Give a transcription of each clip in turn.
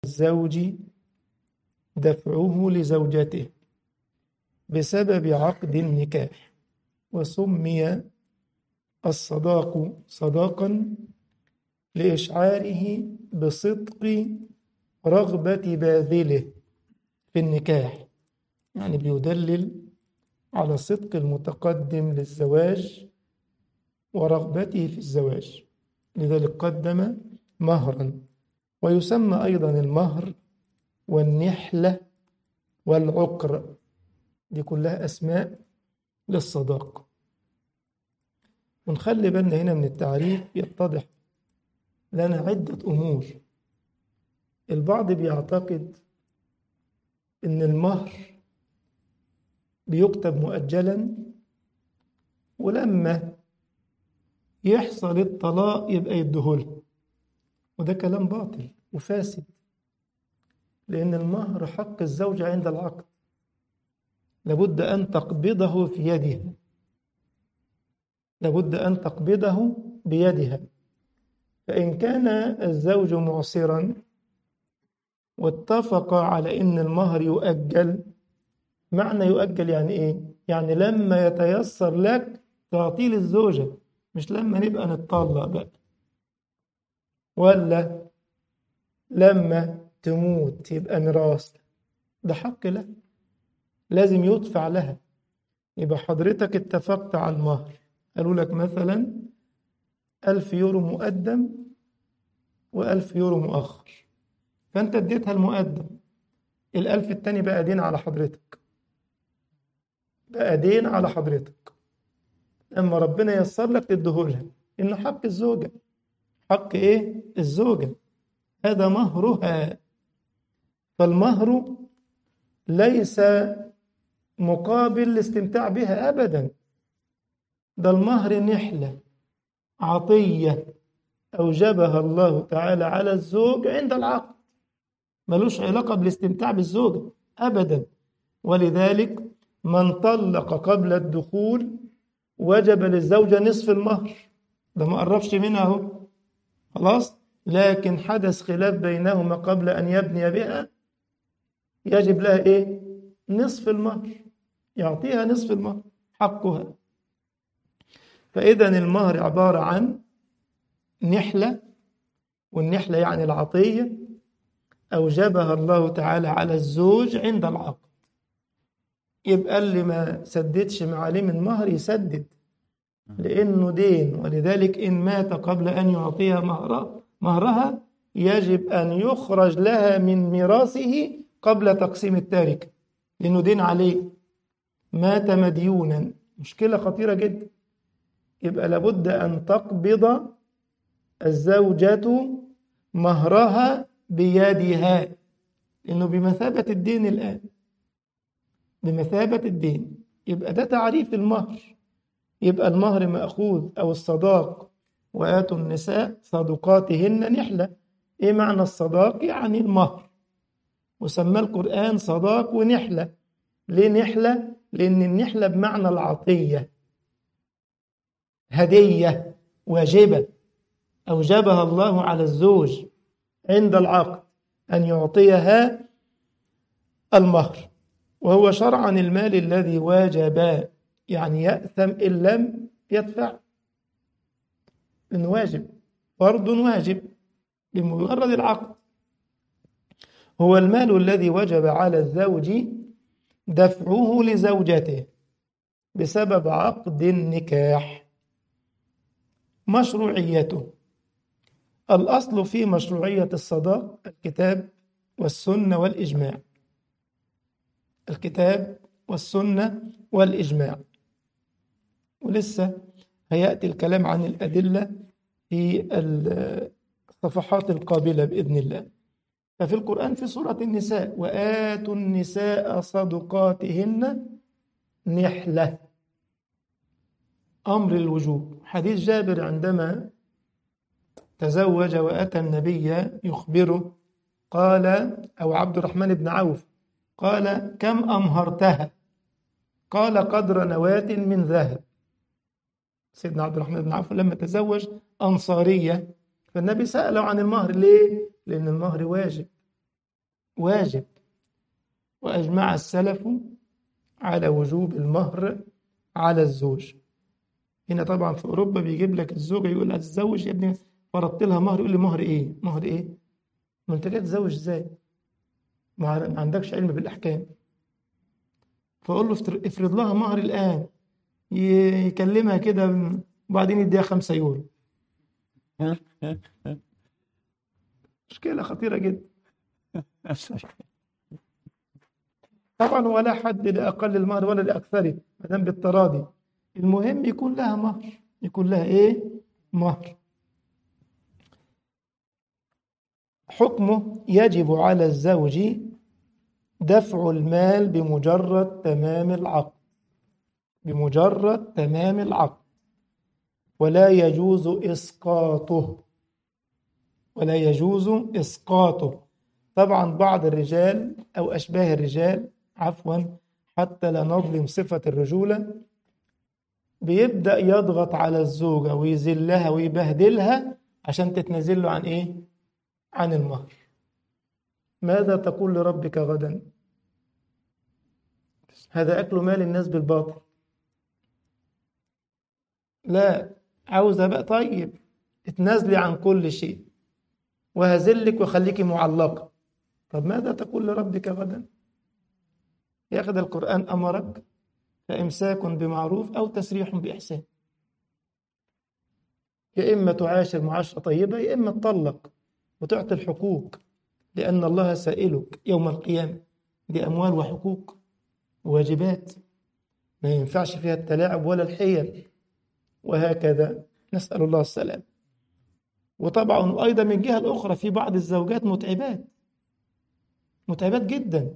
الزوج دفعه لزوجته بسبب عقد النكاح وسمي الصداق صداقا لإشعاره بصدق رغبة باذله في النكاح يعني بيدلل على صدق المتقدم للزواج ورغبته في الزواج لذلك قدم مهرا ويسمى أيضا المهر والنحلة والعقر دي كلها أسماء للصداق ونخلي بالنا هنا من التعريف يتضح لنا عدة أمور البعض بيعتقد إن المهر بيكتب مؤجلا ولما يحصل الطلاق يبقى يديهوله وده كلام باطل وفاسد لأن المهر حق الزوجة عند العقد لابد أن تقبضه في يدها لابد أن تقبضه بيدها فإن كان الزوج معسرا واتفق على أن المهر يؤجل معنى يؤجل يعني إيه؟ يعني لما يتيسر لك تعطيه للزوجة مش لما نبقى نتطلق بقى ولا لما تموت يبقى ميراث ده حق لها لازم يدفع لها يبقى حضرتك اتفقت على المهر قالوا لك مثلا ألف يورو مقدم وألف يورو مؤخر فأنت اديتها المقدم الألف التاني بقى دين على حضرتك بقى دين على حضرتك أما ربنا يسر لك تديهولها إنه حق الزوجة حق إيه؟ الزوجة هذا مهرها فالمهر ليس مقابل الاستمتاع بها أبدا ده المهر نحلة عطية أوجبها الله تعالى على الزوج عند العقد ملوش علاقة بالاستمتاع بالزوجة أبدا ولذلك من طلق قبل الدخول وجب للزوجة نصف المهر ده ما قربش منها اهو خلاص لكن حدث خلاف بينهما قبل أن يبني بها يجب لها إيه نصف المهر يعطيها نصف المهر حقها فإذا المهر عبارة عن نحلة والنحلة يعني العطية أوجبها الله تعالى على الزوج عند العقد يبقى اللي ما سددش معاليه من مهر يسدد لأنه دين ولذلك إن مات قبل أن يعطيها مهرها مهرها يجب أن يخرج لها من ميراثه قبل تقسيم التاركة لأنه دين عليه مات مديونا مشكلة خطيرة جدا يبقى لابد أن تقبض الزوجة مهرها بيدها لأنه بمثابة الدين الآن بمثابة الدين يبقى ده تعريف المهر يبقى المهر مأخوذ أو الصداق وآتوا النساء صدقاتهن نحلة إيه معنى الصداق؟ يعني المهر وسمى القرآن صداق ونحلة ليه نحلة؟ لأن النحلة بمعنى العطية هدية واجبة أوجبها الله على الزوج عند العقد أن يعطيها المهر وهو شرعا المال الذي واجب يعني يأثم إن لم يدفع إنه واجب فرض واجب بمجرد العقد هو المال الذي وجب على الزوج دفعه لزوجته بسبب عقد النكاح مشروعيته الأصل في مشروعية الصداق الكتاب والسنة والإجماع الكتاب والسنة والإجماع ولسه هيأتي الكلام عن الأدلة في الصفحات القابلة بإذن الله ففي القرآن في سورة النساء وآتوا النساء صدقاتهن نحلة أمر الوجوب حديث جابر عندما تزوج وأتى النبي يخبره قال أو عبد الرحمن بن عوف قال كم أمهرتها قال قدر نواة من ذهب سيدنا عبد الرحمن بن عوف لما تزوج أنصارية فالنبي سأله عن المهر ليه؟ لأن المهر واجب واجب وأجمع السلف على وجوب المهر على الزوج هنا طبعا في أوروبا بيجيب لك الزوجة يقول هتتزوج يا ابني فرضت لها مهر يقول لي مهر إيه؟ مهر إيه؟ ما أنت جاي تتزوج إزاي؟ ما ما عندكش علم بالأحكام فأقول له افتر- افرض لها مهر الآن ي- يكلمها كده وبعدين يديها خمسة يورو مشكلة خطيرة جدا طبعا ولا حد لأقل المهر ولا لأكثره ما دام بالتراضي المهم يكون لها مهر يكون لها إيه؟ مهر حكمه يجب على الزوج دفع المال بمجرد تمام العقد بمجرد تمام العقد ولا يجوز إسقاطه ولا يجوز إسقاطه طبعا بعض الرجال أو أشباه الرجال عفوا حتى لا نظلم صفة الرجولة بيبدأ يضغط على الزوجة ويذلها ويبهدلها عشان تتنازل له عن إيه؟ عن المهر ماذا تقول لربك غدا؟ هذا أكل مال الناس بالباطل لا عاوزة بقى طيب اتنازلي عن كل شيء وهذلك وخليك معلقة طب ماذا تقول لربك غدا ياخد القرآن أمرك فإمساك بمعروف أو تسريح بإحسان يا إما تعاشر معاشرة طيبة يا إما تطلق وتعطي الحقوق لأن الله سائلك يوم القيامة بأموال وحقوق وواجبات ما ينفعش فيها التلاعب ولا الحيل وهكذا نسأل الله السلام وطبعا أيضا من الجهة الأخرى في بعض الزوجات متعبات متعبات جدا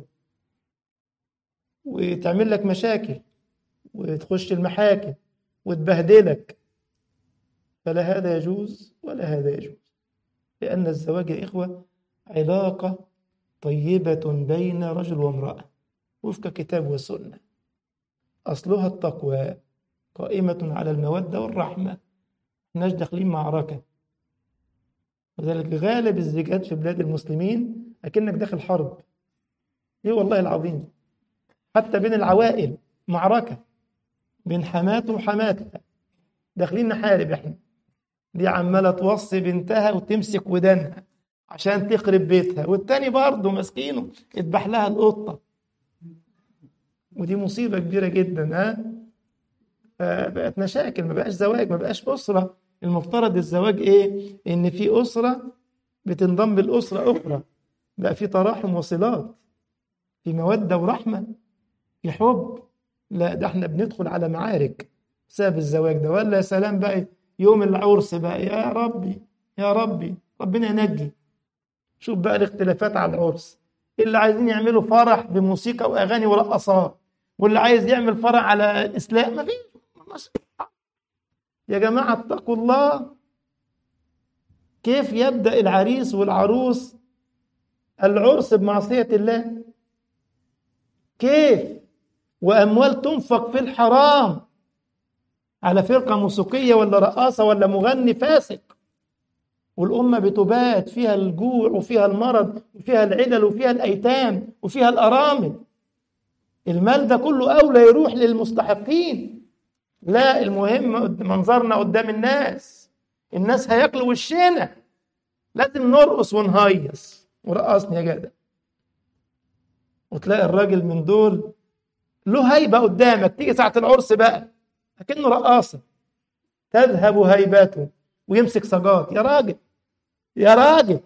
وتعمل لك مشاكل وتخش المحاكم وتبهدلك فلا هذا يجوز ولا هذا يجوز لأن الزواج يا إخوة علاقة طيبة بين رجل وامرأة وفق كتاب وسنة أصلها التقوى قائمة على المودة والرحمة مش داخلين معركة وذلك غالب الزيجات في بلاد المسلمين أكنك داخل حرب إيه والله العظيم حتى بين العوائل معركة بين حماته وحماتها داخلين نحارب احنا دي عمالة توصي بنتها وتمسك ودانها عشان تخرب بيتها والتاني برضه مسكينه اذبح لها القطة ودي مصيبة كبيرة جدا ها فبقت مشاكل ما بقاش زواج ما بقاش أسرة المفترض الزواج إيه إن في أسرة بتنضم لأسرة أخرى بقى في تراحم وصلات في مودة ورحمة في حب لا ده احنا بندخل على معارك بسبب الزواج ده ولا يا سلام بقى يوم العرس بقى يا ربي يا ربي ربنا ينجي شوف بقى الاختلافات على العرس اللي عايزين يعملوا فرح بموسيقى واغاني ورقصات واللي عايز يعمل فرح على الاسلام ما فيش يا جماعه اتقوا الله كيف يبدا العريس والعروس العرس بمعصيه الله كيف واموال تنفق في الحرام على فرقه موسيقيه ولا رقاصه ولا مغني فاسق والأمة بتبات فيها الجوع وفيها المرض وفيها العلل وفيها الأيتام وفيها الأرامل المال ده كله أولى يروح للمستحقين لا المهم منظرنا قدام الناس الناس هياكلوا وشنا لازم نرقص ونهيص ورقصني يا جدع وتلاقي الراجل من دول له هيبة قدامك تيجي ساعة العرس بقى أكنه رقاصة تذهب هيبته ويمسك سجاد يا راجل يا راجل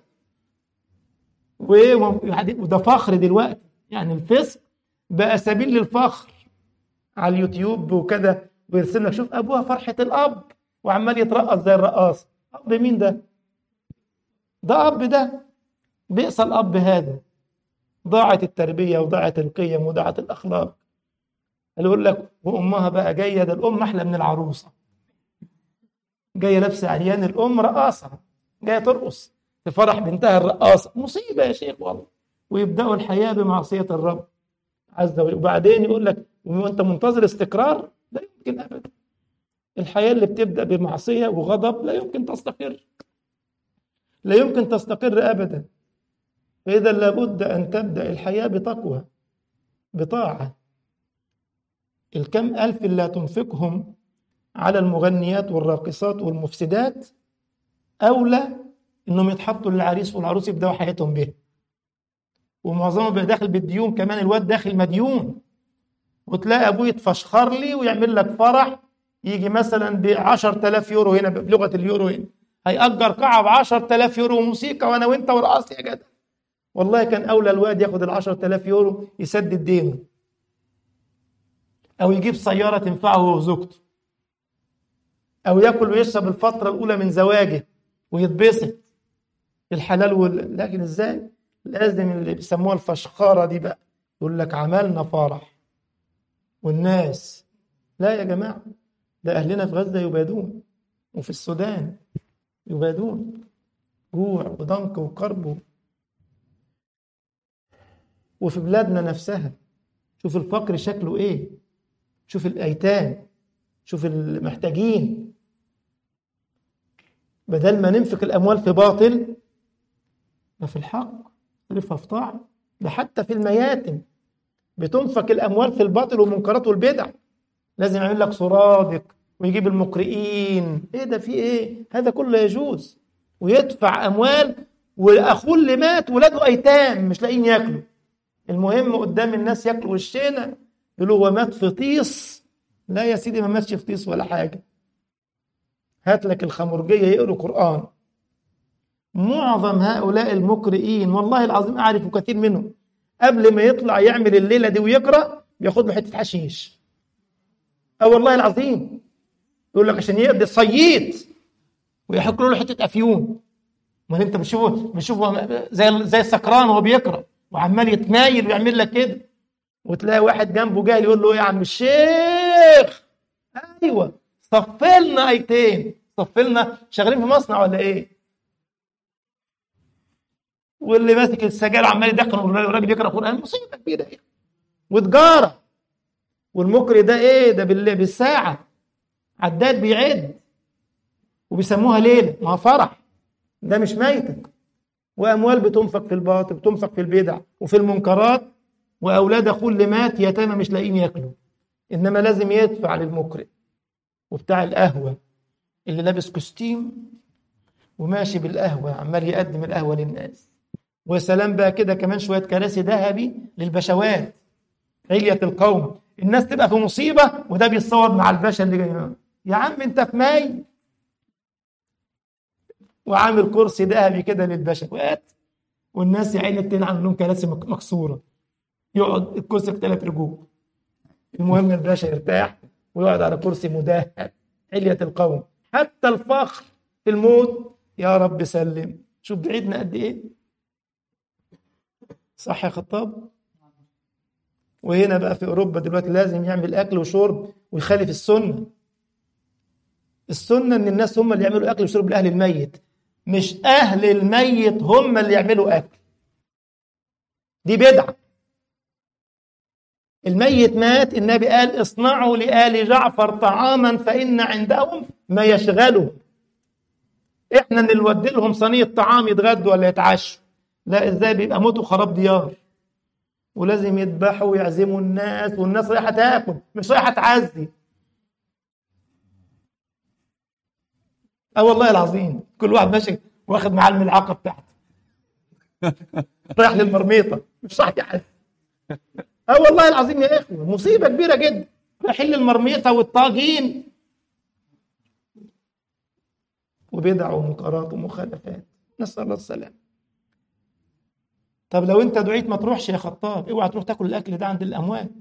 وده فخر دلوقتي يعني الفسق بقى سبيل للفخر على اليوتيوب وكده ويرسل لك شوف ابوها فرحه الاب وعمال يترقص زي الرقاص اب مين ده؟ ده اب ده بئس الاب هذا ضاعت التربيه وضاعت القيم وضاعت الاخلاق اللي يقول لك وامها بقى جايه ده الام احلى من العروسه جايه لابسه عريان الام رقاصه جايه ترقص في فرح بنتها الرقاصه مصيبه يا شيخ والله ويبداوا الحياه بمعصيه الرب عز وجل وبعدين يقول لك وانت منتظر استقرار لا يمكن ابدا الحياه اللي بتبدا بمعصيه وغضب لا يمكن تستقر لا يمكن تستقر ابدا فإذا لابد أن تبدأ الحياة بتقوى بطاعة الكم ألف اللي هتنفقهم على المغنيات والراقصات والمفسدات أولى إنهم يتحطوا للعريس والعروس يبدأوا حياتهم به ومعظمهم بيبقى داخل بالديون كمان الواد داخل مديون وتلاقي أبوه يتفشخر لي ويعمل لك فرح يجي مثلا ب 10000 يورو هنا بلغة اليورو هنا هيأجر قاعة ب 10000 يورو موسيقى وأنا وأنت ورقصت يا جدع والله كان أولى الواد ياخد ال 10000 يورو يسدد دينه أو يجيب سيارة تنفعه هو وزوجته أو ياكل ويشرب الفترة الأولى من زواجه ويتبسط الحلال وال... لكن إزاي؟ لازم اللي بيسموها الفشخارة دي بقى يقول لك عملنا فرح والناس لا يا جماعة ده أهلنا في غزة يبادون وفي السودان يبادون جوع وضنك وكرب وفي بلادنا نفسها شوف الفقر شكله ايه شوف الايتام شوف المحتاجين بدل ما ننفق الاموال في باطل ما في الحق نصرفها في طاعه ده حتى في المياتم بتنفق الاموال في الباطل والمنكرات والبدع لازم يعمل لك سرادق ويجيب المقرئين ايه ده في ايه هذا كله يجوز ويدفع اموال واخوه اللي مات ولاده ايتام مش لاقيين ياكلوا المهم قدام الناس ياكلوا وشنا يقولوا هو مات في طيس لا يا سيدي ما ماتش في طيس ولا حاجه هات لك الخمرجيه يقروا قران معظم هؤلاء المقرئين والله العظيم اعرف كثير منهم قبل ما يطلع يعمل الليله دي ويقرا بياخد له حته حشيش اه والله العظيم يقول لك عشان يقضي صييد ويحكوا له حته افيون ما انت بتشوفه بتشوفه زي زي السكران وهو بيقرا وعمال يتمايل ويعمل لك كده وتلاقي واحد جنبه جاي يقول له ايه يا عم الشيخ ايوه صفي لنا ايتين صفي لنا شغالين في مصنع ولا ايه واللي ماسك السجاير عمال يدخن والراجل يقرا قران مصيبه كبيره ايه وتجاره والمقري ده ايه ده بالله بالساعه عداد بيعد وبيسموها ليله ما فرح ده مش ميتك واموال بتنفق في الباطل بتنفق في البدع وفي المنكرات واولاد اخوه اللي مات يتامى مش لاقيين ياكلوا انما لازم يدفع للمقرئ وبتاع القهوه اللي لابس كوستيم وماشي بالقهوه عمال يقدم القهوه للناس وسلام بقى كده كمان شويه كراسي ذهبي للبشوات علية القوم الناس تبقى في مصيبه وده بيتصور مع الباشا اللي جاي يا عم انت في مي وعامل كرسي ذهبي كده للبشوات والناس يا عيني تلعن لهم كراسي مكسوره يقعد الكرسي بثلاث رجول المهم الباشا يرتاح ويقعد على كرسي مدهب علية القوم حتى الفخر في الموت يا رب سلم شوف بعيدنا قد ايه صح يا خطاب وهنا بقى في اوروبا دلوقتي لازم يعمل اكل وشرب ويخالف السنه السنه ان الناس هم اللي يعملوا اكل وشرب لاهل الميت مش اهل الميت هم اللي يعملوا اكل دي بدعه الميت مات النبي قال اصنعوا لآل جعفر طعاما فإن عندهم ما يشغلهم احنا اللي نودي لهم صينية طعام يتغدوا ولا يتعشوا لا ازاي بيبقى موت وخراب ديار ولازم يذبحوا ويعزموا الناس والناس رايحة تاكل مش رايحة تعزي اه والله العظيم كل واحد ماشي واخد معاه الملعقة بتاعته رايح للمرميطة مش رايح يعزي اه والله العظيم يا اخوه مصيبه كبيره جدا رايحين للمرميطه والطاجين وبدع ومنكرات ومخالفات نسال الله السلام طب لو انت دعيت ما تروحش يا خطاب اوعى تروح تاكل الاكل ده عند الاموات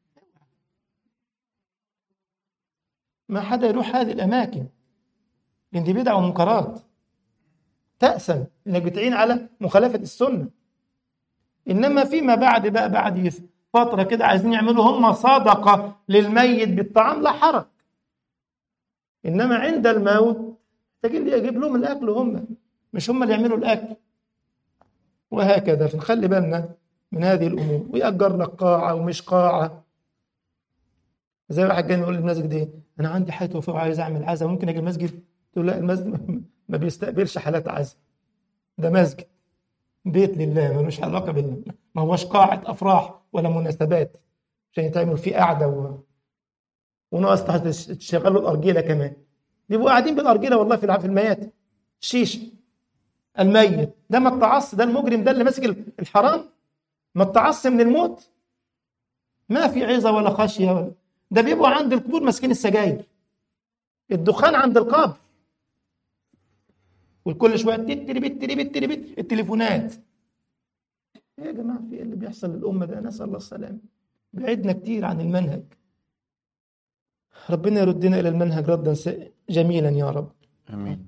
ما حدا يروح هذه الاماكن لان دي بدع ومنكرات تأسم انك بتعين على مخالفه السنه انما فيما بعد بقى بعد فترة كده عايزين يعملوا هم صدقة للميت بالطعام لا حرج إنما عند الموت محتاجين يجيب لهم الأكل هم مش هم اللي يعملوا الأكل وهكذا فنخلي بالنا من هذه الأمور ويأجر لك قاعة ومش قاعة زي واحد جاي يقول للمسجد ايه انا عندي حاجه وفاء وعايز اعمل عزا ممكن اجي المسجد تقول لا المسجد ما بيستقبلش حالات عزا ده مسجد بيت لله ملوش علاقة بال ما هوش قاعة أفراح ولا مناسبات عشان يتعمل فيه قعدة و... وناقص تحت تشغلوا الأرجيلة كمان بيبقوا قاعدين بالأرجيلة والله في الع- في الميات الشيشة الميت ده ما التعص ده المجرم ده اللي ماسك الحرام ما التعص من الموت ما في عظة ولا خشية ولا ده بيبقوا عند القبور ماسكين السجاير الدخان عند القبر وكل شويه تتري بتري بتري بت التليفونات إيه يا جماعه في ايه اللي بيحصل للامه ده نسال الله السلامه بعدنا كتير عن المنهج ربنا يردنا الى المنهج ردا س- جميلا يا رب آمين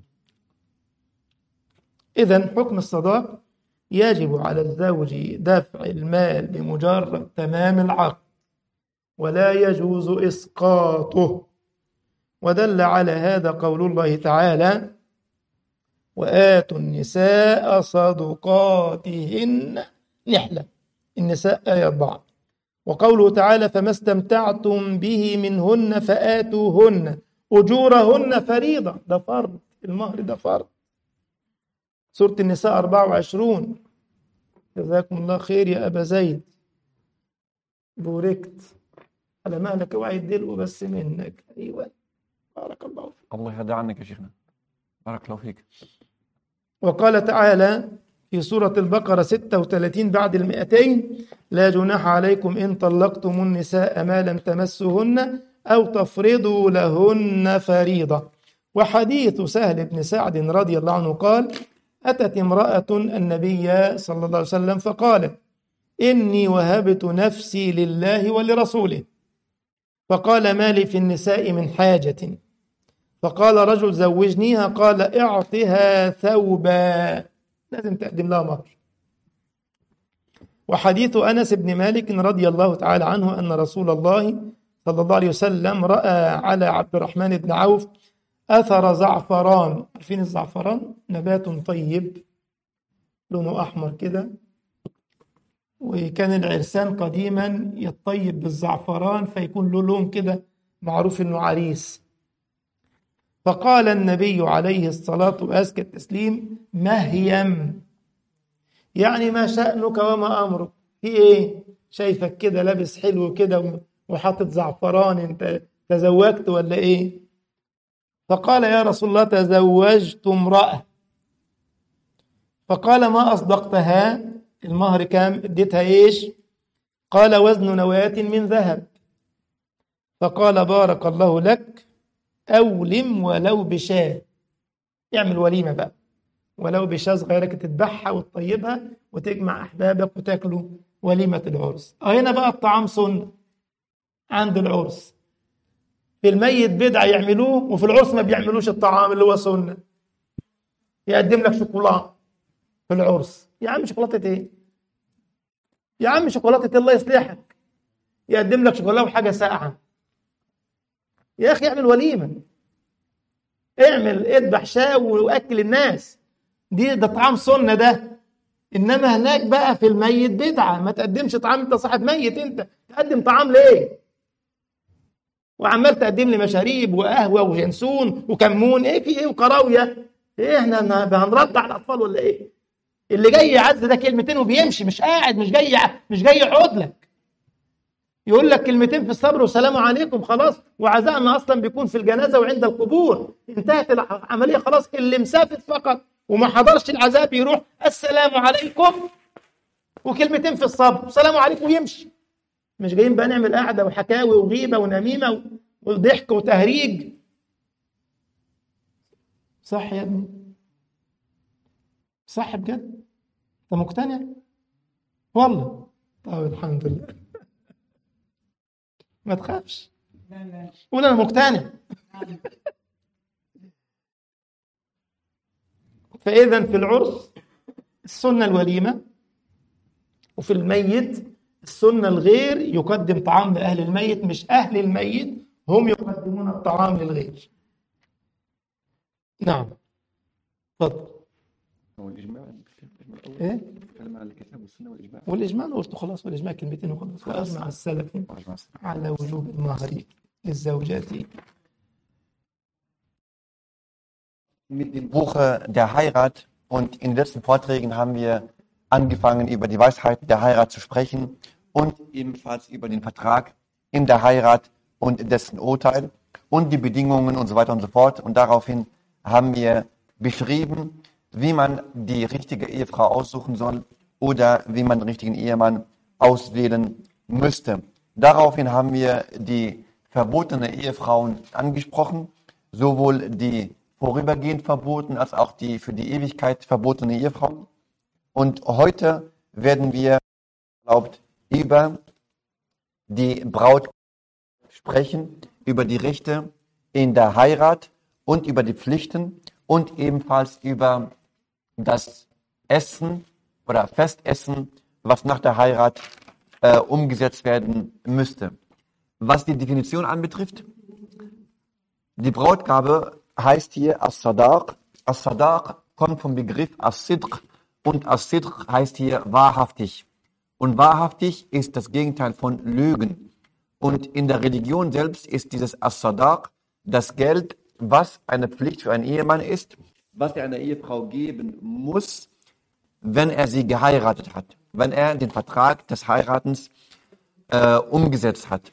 اذا حكم الصداق يجب على الزوج دفع المال بمجرد تمام العقد ولا يجوز اسقاطه ودل على هذا قول الله تعالى وآتوا النساء صدقاتهن نحلة النساء آية 4 وقوله تعالى فما استمتعتم به منهن فآتوهن أجورهن فريضة ده فرض المهر ده فرض سورة النساء 24 جزاكم الله خير يا أبا زيد بوركت على مهلك اوعي يدلقوا بس منك أيوة بارك الله فيك الله يهدى عنك يا شيخنا بارك الله فيك وقال تعالى في سورة البقرة 36 بعد المئتين لا جناح عليكم إن طلقتم النساء ما لم تمسهن أو تفرضوا لهن فريضة وحديث سهل بن سعد رضي الله عنه قال أتت امرأة النبي صلى الله عليه وسلم فقالت إني وهبت نفسي لله ولرسوله فقال ما لي في النساء من حاجة فقال رجل زوجنيها قال اعطها ثوبا لازم تقدم لها مهر وحديث انس بن مالك رضي الله تعالى عنه ان رسول الله صلى الله عليه وسلم راى على عبد الرحمن بن عوف اثر زعفران عارفين الزعفران نبات طيب لونه احمر كده وكان العرسان قديما يطيب بالزعفران فيكون له لون كده معروف انه عريس فقال النبي عليه الصلاة وأزكى التسليم مهيم يعني ما شأنك وما أمرك في إيه شايفك كده لابس حلو كده وحاطط زعفران أنت تزوجت ولا إيه فقال يا رسول الله تزوجت امرأة فقال ما أصدقتها المهر كام اديتها إيش قال وزن نواة من ذهب فقال بارك الله لك أولم ولو بشاة اعمل وليمة بقى ولو بشاة صغيرة كده تذبحها وتطيبها وتجمع أحبابك وتاكلوا وليمة العرس أه هنا بقى الطعام سنة عند العرس في الميت بدعة يعملوه وفي العرس ما بيعملوش الطعام اللي هو سنة يقدم لك شوكولاتة في العرس يا عم شوكولاتة ايه يا عم شوكولاتة الله يصلحك يقدم لك شوكولاتة وحاجة ساقعة يا اخي اعمل وليمه اعمل اذبح شاة واكل الناس دي ده طعام سنه ده انما هناك بقى في الميت بدعه ما تقدمش طعام انت صاحب ميت انت تقدم طعام ليه وعمال تقدم لي مشاريب وقهوه وجنسون وكمون ايه في ايه وكراويه ايه احنا هنرضع الاطفال ولا ايه اللي جاي يعز ده كلمتين وبيمشي مش قاعد مش جاي مش جاي يقعد لك يقول لك كلمتين في الصبر والسلام عليكم خلاص وعزائنا اصلا بيكون في الجنازه وعند القبور انتهت العمليه خلاص اللي مسافر فقط وما حضرش العذاب يروح السلام عليكم وكلمتين في الصبر والسلام عليكم ويمشي مش جايين بقى نعمل قعده وحكاوي وغيبه ونميمه وضحك وتهريج صح يا ابني صح بجد انت مقتنع والله طيب الحمد لله ما تخافش قول انا مقتنع فاذا في العرس السنه الوليمه وفي الميت السنه الغير يقدم طعام لاهل الميت مش اهل الميت هم يقدمون الطعام للغير نعم تفضل هو الإجماع ايه الكلام عن الكتاب والسنة والإجماع والاجماع أنا قلت خلاص والاجماع كلمتين وخلاص واجمع السلف على وجوب المهر للزوجات Mit dem Buche der Heirat und in den letzten Vorträgen haben wir angefangen über die Weisheit der Heirat zu sprechen und ebenfalls über den Vertrag in der Heirat und dessen Urteil und die Bedingungen und so weiter und so fort. Und daraufhin haben wir beschrieben, wie man die richtige Ehefrau aussuchen soll oder wie man den richtigen Ehemann auswählen müsste. Daraufhin haben wir die verbotene Ehefrauen angesprochen, sowohl die vorübergehend verboten als auch die für die Ewigkeit verbotene Ehefrau. Und heute werden wir erlaubt über die Braut sprechen, über die Rechte in der Heirat und über die Pflichten und ebenfalls über das Essen oder Festessen, was nach der Heirat äh, umgesetzt werden müsste. Was die Definition anbetrifft, die Brautgabe heißt hier As-Sadaq. As-Sadaq kommt vom Begriff As-Sidq und As-Sidq heißt hier wahrhaftig. Und wahrhaftig ist das Gegenteil von Lügen. Und in der Religion selbst ist dieses As-Sadaq das Geld, was eine Pflicht für einen Ehemann ist, was er einer Ehefrau geben muss, wenn er sie geheiratet hat, wenn er den Vertrag des Heiratens äh, umgesetzt hat.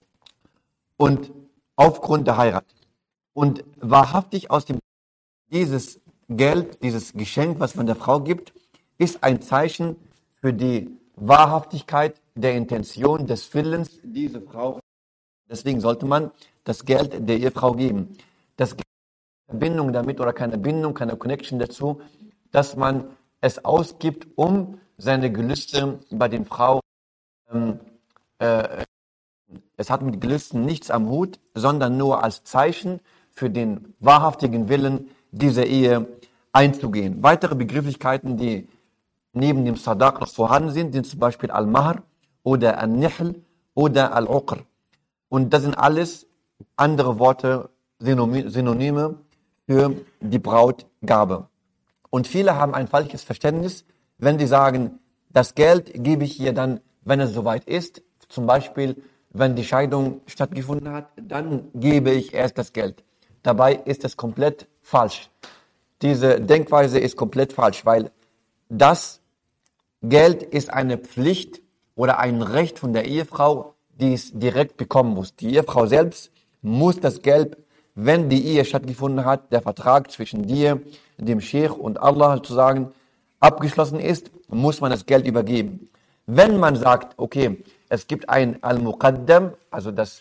Und aufgrund der Heirat. Und wahrhaftig aus dem dieses Geld, dieses Geschenk, was man der Frau gibt, ist ein Zeichen für die Wahrhaftigkeit der Intention des Willens dieser Frau. Deswegen sollte man das Geld der Ehefrau geben. Das Geld keine Bindung damit oder keine Bindung, keine Connection dazu, dass man es ausgibt, um seine Gelüste bei den Frauen ähm, äh, es hat mit Gelüsten nichts am Hut, sondern nur als Zeichen für den wahrhaftigen Willen dieser Ehe einzugehen. Weitere Begrifflichkeiten, die neben dem Sadaq noch vorhanden sind, sind zum Beispiel Al-Mahr oder Al-Nihl oder Al-Uqr. Und das sind alles andere Worte, Synonyme für die Brautgabe. Und viele haben ein falsches Verständnis, wenn sie sagen, das Geld gebe ich ihr dann, wenn es soweit ist. Zum Beispiel, wenn die Scheidung stattgefunden hat, dann gebe ich erst das Geld. Dabei ist es komplett falsch. Diese Denkweise ist komplett falsch, weil das Geld ist eine Pflicht oder ein Recht von der Ehefrau, die es direkt bekommen muss. Die Ehefrau selbst muss das Geld, wenn die Ehe stattgefunden hat, der Vertrag zwischen dir, dem Sheikh und Allah sozusagen abgeschlossen ist, muss man das Geld übergeben. Wenn man sagt, okay, es gibt ein Al-Muqaddam, also das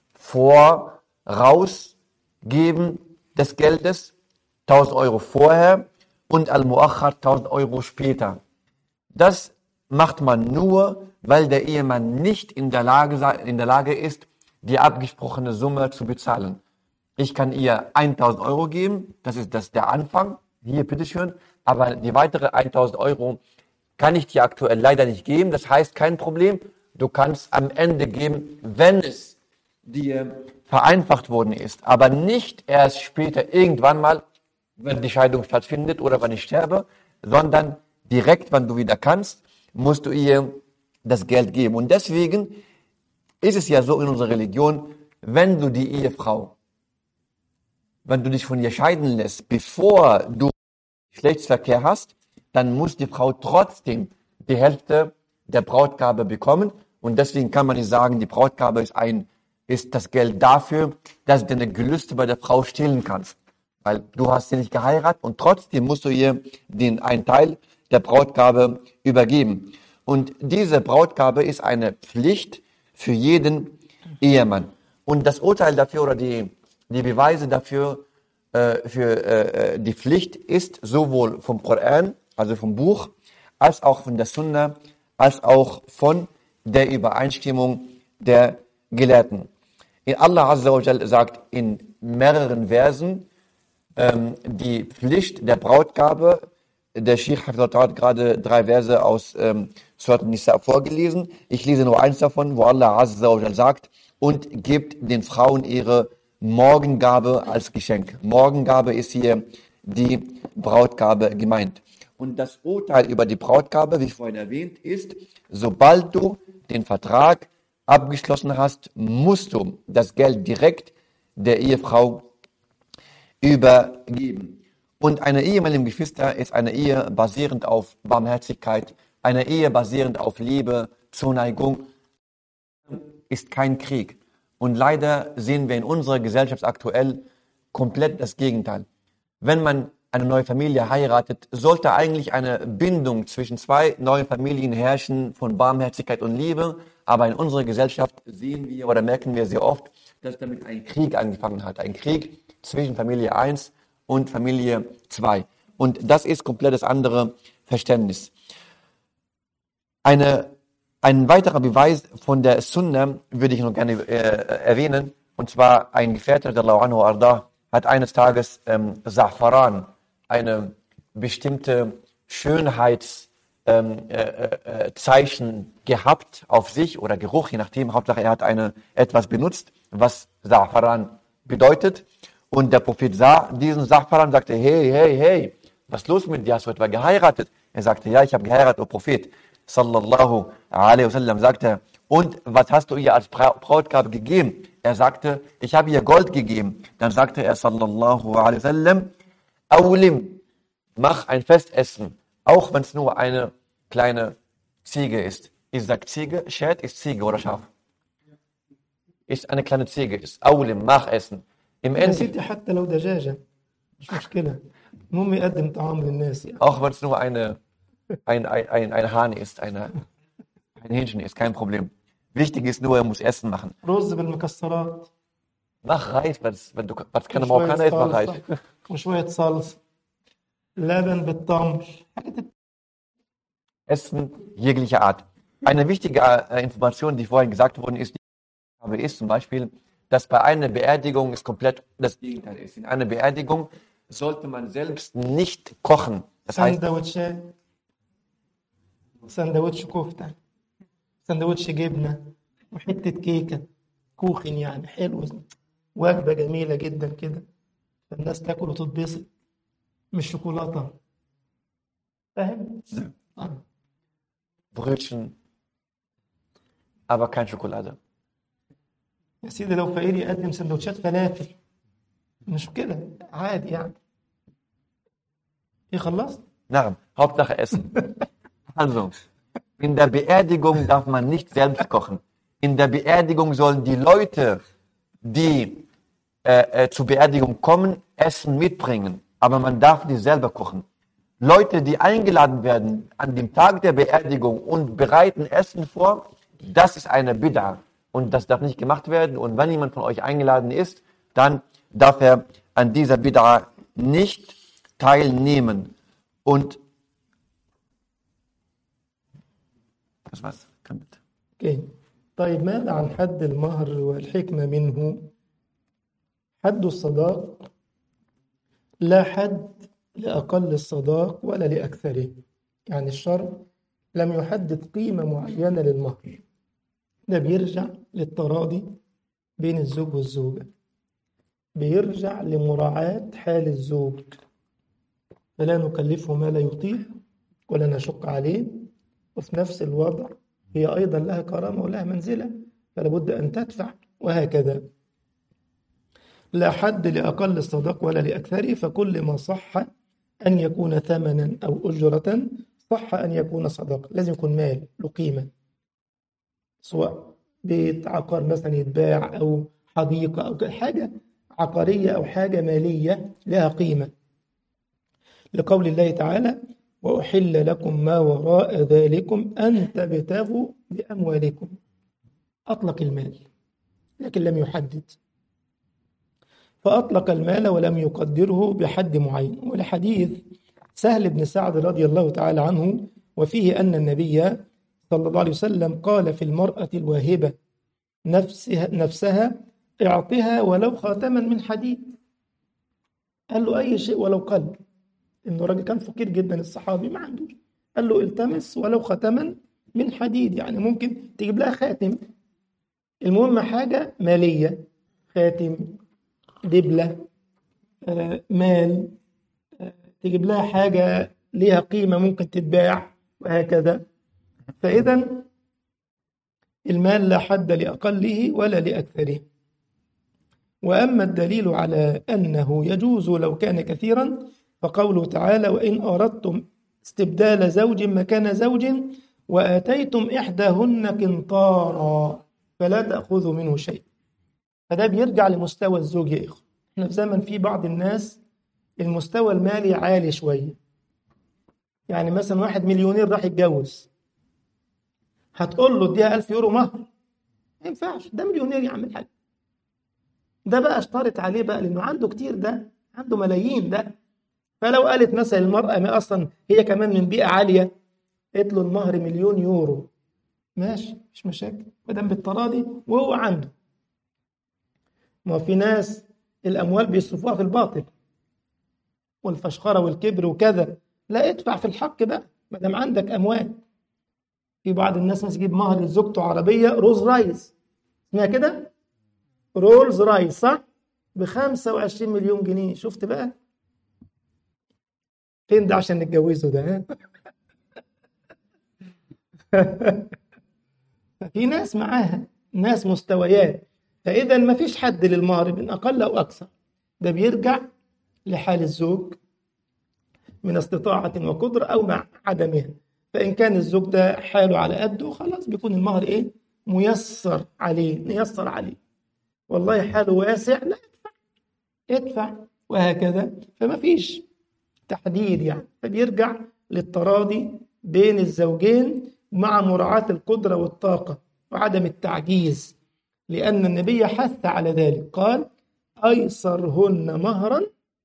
Vorausgeben des Geldes, 1000 Euro vorher und Al-Muakhar 1000 Euro später. Das macht man nur, weil der Ehemann nicht in der Lage, in der Lage ist, die abgesprochene Summe zu bezahlen. Ich kann ihr 1000 Euro geben, das ist das der Anfang, hier bitteschön, aber die weitere 1000 Euro kann ich dir aktuell leider nicht geben, das heißt kein Problem, du kannst am Ende geben, wenn es dir vereinfacht worden ist, aber nicht erst später irgendwann mal, wenn die Scheidung stattfindet oder wenn ich sterbe, sondern direkt, wenn du wieder kannst, musst du ihr das Geld geben. Und deswegen ist es ja so in unserer Religion, wenn du die Ehefrau, wenn du dich von ihr scheiden lässt, bevor du Geschlechtsverkehr hast, dann muss die Frau trotzdem die Hälfte der Brautgabe bekommen. Und deswegen kann man nicht sagen, die Brautgabe ist ein, ist das Geld dafür, dass du deine Gelüste bei der Frau stillen kannst. Weil du hast sie nicht geheiratet und trotzdem musst du ihr den einen Teil der Brautgabe übergeben. Und diese Brautgabe ist eine Pflicht für jeden Ehemann. Und das Urteil dafür oder die, die Beweise dafür, äh, für äh, die Pflicht ist sowohl vom Koran, also vom Buch, als auch von der Sunna, als auch von der Übereinstimmung der Gelehrten. In Allah Azza wa Jal sagt in mehreren Versen ähm, die Pflicht der Brautgabe der Sheikh hat gerade drei Verse aus ähm, Surat Nisa vorgelesen. Ich lese nur eins davon, wo Allah Azza wa sagt, und gebt den Frauen ihre Morgengabe als Geschenk. Morgengabe ist hier die Brautgabe gemeint. Und das Urteil über die Brautgabe, wie vorhin erwähnt, ist, sobald du den Vertrag abgeschlossen hast, musst du das Geld direkt der Ehefrau übergeben. Und eine Ehe, meine lieben Geschwister, ist eine Ehe basierend auf Barmherzigkeit, eine Ehe basierend auf Liebe, Zuneigung, ist kein Krieg. Und leider sehen wir in unserer Gesellschaft aktuell komplett das Gegenteil. Wenn man eine neue Familie heiratet, sollte eigentlich eine Bindung zwischen zwei neuen Familien herrschen von Barmherzigkeit und Liebe. Aber in unserer Gesellschaft sehen wir oder merken wir sehr oft, dass damit ein Krieg angefangen hat. Ein Krieg zwischen Familie 1 und Familie 2. Und das ist komplett das andere Verständnis. Eine, ein weiterer Beweis von der Sunna würde ich noch gerne äh, erwähnen. Und zwar ein Gefährte, der anhu arda, hat eines Tages ähm, Safran, eine bestimmte Schönheitszeichen ähm, äh, äh, Zeichen gehabt auf sich oder Geruch, je nachdem. Hauptsache, er hat eine, etwas benutzt, was Safran bedeutet. Und der Prophet sah diesen Safran und sagte, hey, hey, hey, was ist los mit dir? Hast du etwa geheiratet? Er sagte, ja, ich habe geheiratet, o Prophet. Sallallahu alaihi wasallam sagte er, und was hast du ihr als Bra- Brautgabe gegeben? Er sagte, ich habe ihr Gold gegeben. Dann sagte er, sallallahu alaihi wasallam, Aulim, mach ein Festessen, auch wenn es nur eine kleine Ziege ist. Ich sag Ziege, Shed ist Ziege oder Schaf. Ist eine kleine Ziege, ist Aulim, mach Essen. Im يا Ende, سيدي حتى لو دجاجة مش مشكلة المهم يقدم طعام للناس يعني auch wenn es nur eine, ein, ein, ein, ein Hahn ist, eine, ein Hähnchen ist, kein Problem. Wichtig ist nur, er muss Essen machen. رز بالمكسرات Mach Reis, was, wenn du, was keine وشوية Marokkaner ist, mach Reis. صلصة وشوية صلصة لبن بالتمر Essen jeglicher Art. Eine wichtige äh, Information, die vorhin gesagt worden ist, aber ist zum Beispiel, dass bei einer Beerdigung es komplett das Gegenteil ist. In einer Beerdigung sollte man selbst nicht kochen. Das heißt, سندوتشات سندوتش كفتة سندوتش جبنة وحتة كيكة كوخن يعني حلو وجبة جميلة جدا كده فالناس تاكل وتتبسط مش شوكولاتة فاهم؟ آه. Brötchen, aber kein Schokolade. يا سيدي لو فقير يقدم سندوتشات فلافل مش كده عادي يعني ايه خلصت؟ Na, Hauptsache Essen. Also, in der Beerdigung darf man nicht selbst kochen. In der Beerdigung sollen die Leute, die äh, äh, zur Beerdigung kommen, Essen mitbringen. Aber man darf nicht selber kochen. Leute, die eingeladen werden an dem Tag der Beerdigung und bereiten Essen vor, das ist eine Bid'a. Und das darf nicht gemacht werden. Und wenn jemand von euch eingeladen ist, dann darf er an dieser Bid'a nicht teilnehmen. Und was war's? Kommt. اوكي طيب ماذا عن حد المهر والحكمة منه حد الصداق لا حد لأقل الصداق ولا لأكثره يعني الشرع لم يحدد قيمة معينة للمهر ده بيرجع للتراضي بين الزوج والزوجة بيرجع لمراعاة حال الزوج فلا نكلفه ما لا يطيق ولا نشق عليه وفي نفس الوضع هي أيضا لها كرامة ولها منزلة فلا بد أن تدفع وهكذا لا حد لأقل الصداق ولا لأكثره فكل ما صح أن يكون ثمنا أو أجرة صح أن يكون صدقة لازم يكون مال له قيمة سواء بيت عقار مثلا يتباع أو حديقة أو كده. حاجة عقارية أو حاجة مالية لها قيمة لقول الله تعالى وأحل لكم ما وراء ذلكم أن تبتغوا بأموالكم أطلق المال لكن لم يحدد فأطلق المال ولم يقدره بحد معين ولحديث سهل بن سعد رضي الله تعالى عنه وفيه أن النبي صلى الله عليه وسلم قال في المرأة الواهبة نفسها, نفسها اعطها ولو خاتما من حديد قال له أي شيء ولو قلب إنه راجل كان فقير جدا الصحابي ما عندوش قال له التمس ولو ختما من حديد يعني ممكن تجيب لها خاتم المهم حاجة مالية خاتم دبلة آه، مال آه، تجيب لها حاجة ليها قيمة ممكن تتباع وهكذا فإذا المال لا حد لأقله ولا لأكثره وأما الدليل على أنه يجوز لو كان كثيرا فقوله تعالى وإن أردتم استبدال زوج مكان زوج وآتيتم إحداهن قنطارا فلا تأخذوا منه شيء فده بيرجع لمستوى الزوج يا إخوة احنا في زمن في بعض الناس المستوى المالي عالي شوية يعني مثلا واحد مليونير راح يتجوز هتقول له اديها 1000 يورو مهر ما ينفعش ده مليونير يعمل حاجة ده بقى اشترط عليه بقى لأنه عنده كتير ده عنده ملايين ده فلو قالت مثلا المرأة ما أصلا هي كمان من بيئة عالية قلت له المهر مليون يورو ماشي مش مشاكل ما دام بالتراضي وهو عنده ما في ناس الأموال بيصرفوها في الباطل والفشخرة والكبر وكذا لا ادفع في الحق بقى ما دام عندك أموال في بعض الناس مثلا يجيب مهر لزوجته عربية روز رايس اسمها كده رولز رايس صح ب 25 مليون جنيه شفت بقى فين ده عشان نتجوزه ده ها؟ في ناس معاها ناس مستويات فإذا ما فيش حد للمهر من أقل أو أكثر ده بيرجع لحال الزوج من استطاعة وقدرة أو مع عدمها فإن كان الزوج ده حاله على قده خلاص بيكون المهر إيه ميسر عليه ميسر عليه والله حاله واسع لا ادفع ادفع وهكذا فما فيش تحديد يعني فبيرجع للتراضي بين الزوجين مع مراعاة القدرة والطاقة وعدم التعجيز لأن النبي حث على ذلك قال أيسرهن مهرا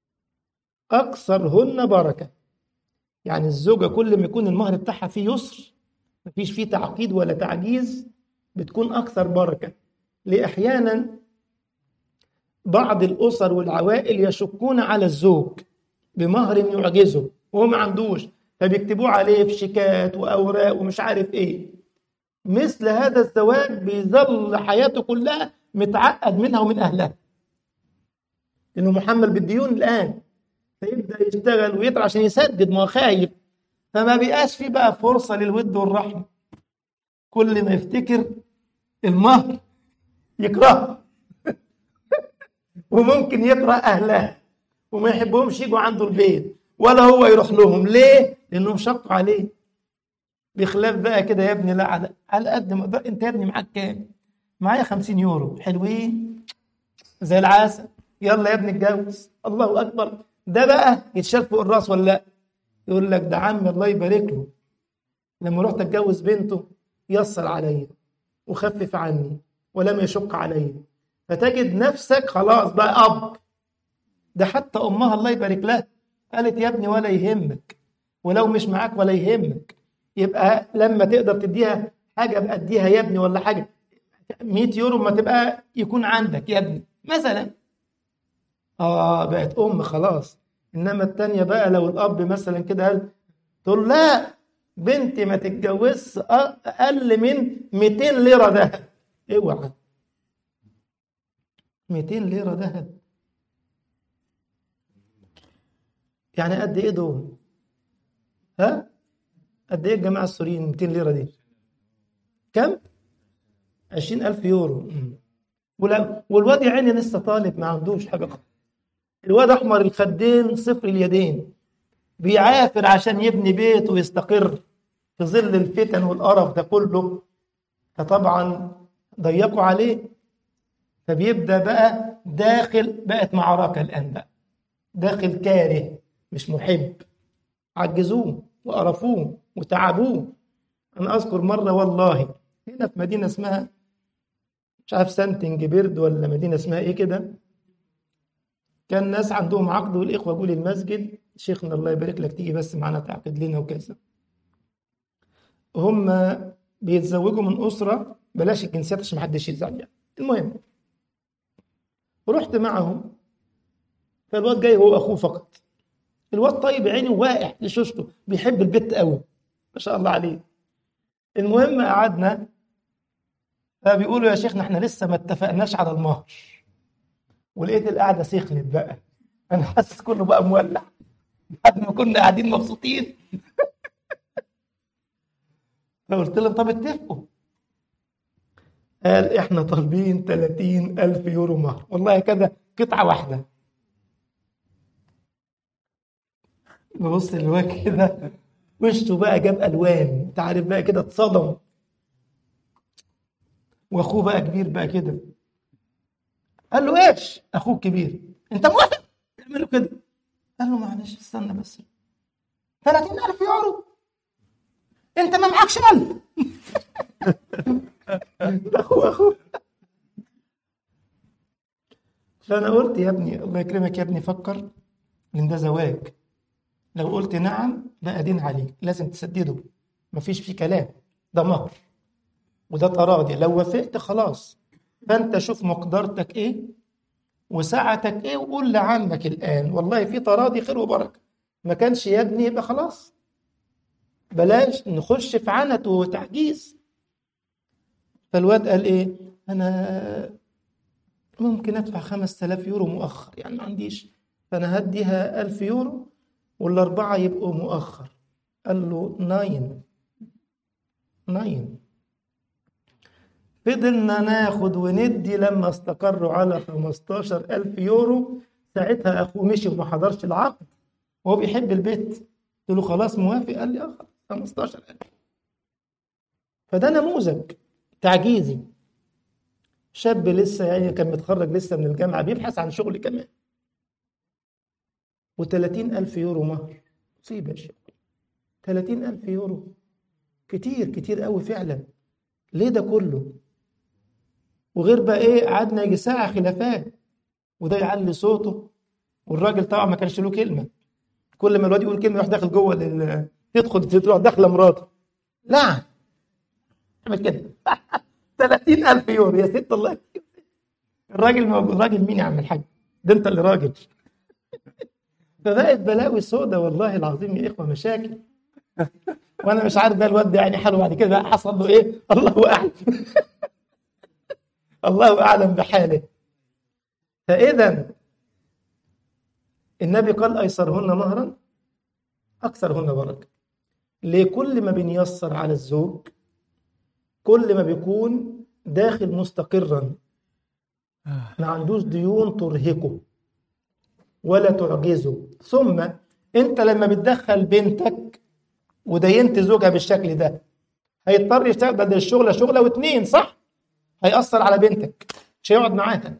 أقصرهن بركة يعني الزوجة كل ما يكون المهر بتاعها فيه يسر مفيش فيه تعقيد ولا تعجيز بتكون أكثر بركة لأحيانا بعض الأسر والعوائل يشكون على الزوج بمهر يعجزه وهو ما عندوش فبيكتبوه عليه في شيكات وأوراق ومش عارف إيه مثل هذا الزواج بيظل حياته كلها متعقد منها ومن أهلها لأنه محمل بالديون الآن فيبدأ يشتغل ويتعب عشان يسدد ما هو خايف فما بيبقاش فيه بقى فرصة للود والرحمة كل ما يفتكر المهر يكرهه وممكن يكره أهلها وما يحبهمش يجوا عنده البيت ولا هو يروح لهم ليه؟ لأنهم شقوا عليه بخلاف بقى كده يا ابني لا على, على قد ما اقدر انت يا ابني معاك كام؟ معايا 50 يورو حلوين زي العسل يلا يا ابني اتجوز الله اكبر ده بقى يتشال فوق الراس ولا لا؟ يقول لك ده عمي الله يبارك له لما رحت اتجوز بنته يسر عليا وخفف عني ولم يشق عليا فتجد نفسك خلاص بقى اب ده حتى امها الله يبارك لها قالت يا ابني ولا يهمك ولو مش معاك ولا يهمك يبقى لما تقدر تديها حاجه بقى اديها يا ابني ولا حاجه 100 يورو ما تبقى يكون عندك يا ابني مثلا اه بقت ام خلاص انما التانية بقى لو الاب مثلا كده قال تقول لا بنتي ما تتجوزش اقل من 200 ليره ذهب اوعى 200 ليره ذهب يعني قد ايه دول ها قد ايه الجماعه السوريين 200 ليره دي كم 20000 يورو مم. ولا والواد يا عيني لسه طالب ما عندوش حاجه خالص الواد احمر الخدين صفر اليدين بيعافر عشان يبني بيت ويستقر في ظل الفتن والقرف ده كله فطبعا ضيقوا عليه فبيبدا بقى داخل بقت معركه الان بقى داخل كاره مش محب عجزوه وقرفوه وتعبوه انا اذكر مره والله هنا في مدينه اسمها مش عارف سانتنج بيرد ولا مدينه اسمها ايه كده كان ناس عندهم عقد والاخوه جوا المسجد شيخنا الله يبارك لك تيجي بس معانا تعقد لنا وكذا هم بيتزوجوا من اسره بلاش الجنسيات عشان محدش يزعل يعني المهم رحت معهم فالواد جاي هو اخوه فقط الواد طيب عيني واقع لشوشته بيحب البت قوي ما شاء الله عليه المهم قعدنا فبيقولوا يا شيخنا احنا لسه ما اتفقناش على المهر ولقيت القعده سخنت بقى انا حاسس كله بقى مولع بعد ما كنا قاعدين مبسوطين فقلت لهم طب اتفقوا قال احنا طالبين 30 ألف يورو مهر والله كده قطعة واحدة ببص للواد كده وشه بقى جاب الوان انت عارف بقى كده اتصدم واخوه بقى كبير بقى كده قال له ايش اخوه كبير انت موافق تعمله كده قال له معلش استنى بس 30000 يورو انت ما معكش 1000 ده اخوه اخوه فانا قلت يا ابني الله يكرمك يا ابني فكر ان ده زواج لو قلت نعم بقى دين عليك لازم تسدده مفيش فيه كلام ده مهر وده تراضي لو وافقت خلاص فانت شوف مقدرتك ايه وسعتك ايه وقول لعمك الان والله في تراضي خير وبركه ما كانش يا ابني يبقى خلاص بلاش نخش في عنت وتعجيز فالواد قال ايه انا ممكن ادفع 5000 يورو مؤخر يعني ما عنديش فانا هديها 1000 يورو والاربعه يبقوا مؤخر قال له ناين ناين فضلنا ناخد وندي لما استقروا على 15000 يورو ساعتها اخوه مشي وما حضرش العقد وهو بيحب البيت قلت له خلاص موافق قال لي اه خلاص 15000 فده نموذج تعجيزي شاب لسه يعني كان متخرج لسه من الجامعة بيبحث عن شغل كمان و30 ألف يورو مهر مصيبة يا شيخ 30 ألف يورو كتير كتير قوي فعلا ليه ده كله وغير بقى ايه قعدنا يجي ساعة خلافات وده يعلي صوته والراجل طبعا ما كانش له كلمة كل ما الواد يقول كلمة يروح داخل جوه لل... تدخل تروح داخلة مراته لا اعمل كده 30 ألف يورو يا ست الله يكرمك. الراجل موجود الراجل مين يا عم الحاج ده انت اللي راجل فبقت بلاوي سودة والله العظيم يا اخوه مشاكل وانا مش عارف بقى الواد ده يعني حاله بعد كده بقى حصل له ايه الله اعلم الله اعلم بحاله فاذا النبي قال ايسرهن مهرا اكثرهن بركه لكل ما بنيسر على الزوج كل ما بيكون داخل مستقرا ما عندوش ديون ترهقه ولا تعجزه ثم انت لما بتدخل بنتك ودينت زوجها بالشكل ده هيضطر يشتغل بدل الشغله شغله واتنين صح هيأثر على بنتك مش هيقعد معاها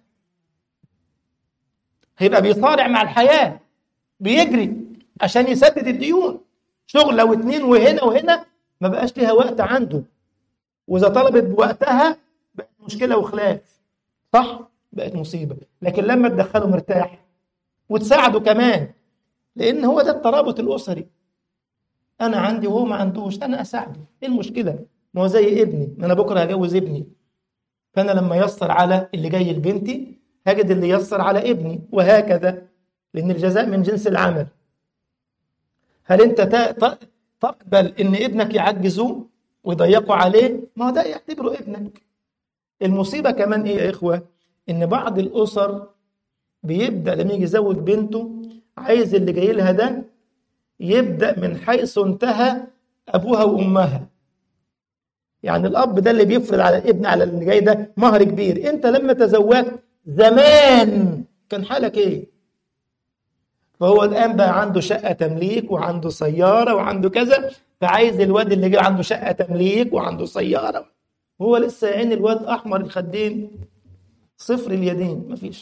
هيبقى بيصارع مع الحياه بيجري عشان يسدد الديون شغله واتنين وهنا وهنا ما بقاش ليها وقت عنده واذا طلبت بوقتها بقت مشكله وخلاف صح بقت مصيبه لكن لما تدخله مرتاح وتساعده كمان لان هو ده الترابط الاسري انا عندي وهو ما عندوش انا اساعده ايه المشكله ما هو زي ابني ما انا بكره هجوز ابني فانا لما يسر على اللي جاي لبنتي هجد اللي يسر على ابني وهكذا لان الجزاء من جنس العمل هل انت تقبل ان ابنك يعجزوه ويضيقوا عليه ما هو ده يعتبره ابنك المصيبة كمان ايه يا اخوة ان بعض الاسر بيبدأ لما يجي يزوج بنته عايز اللي جاي لها ده يبدأ من حيث انتهى ابوها وامها يعني الاب ده اللي بيفرض على الابن على اللي جاي ده مهر كبير انت لما تزوجت زمان كان حالك ايه فهو الان بقى عنده شقة تمليك وعنده سيارة وعنده كذا فعايز الواد اللي جاي عنده شقة تمليك وعنده سيارة هو لسه عين الواد أحمر الخدين صفر اليدين مفيش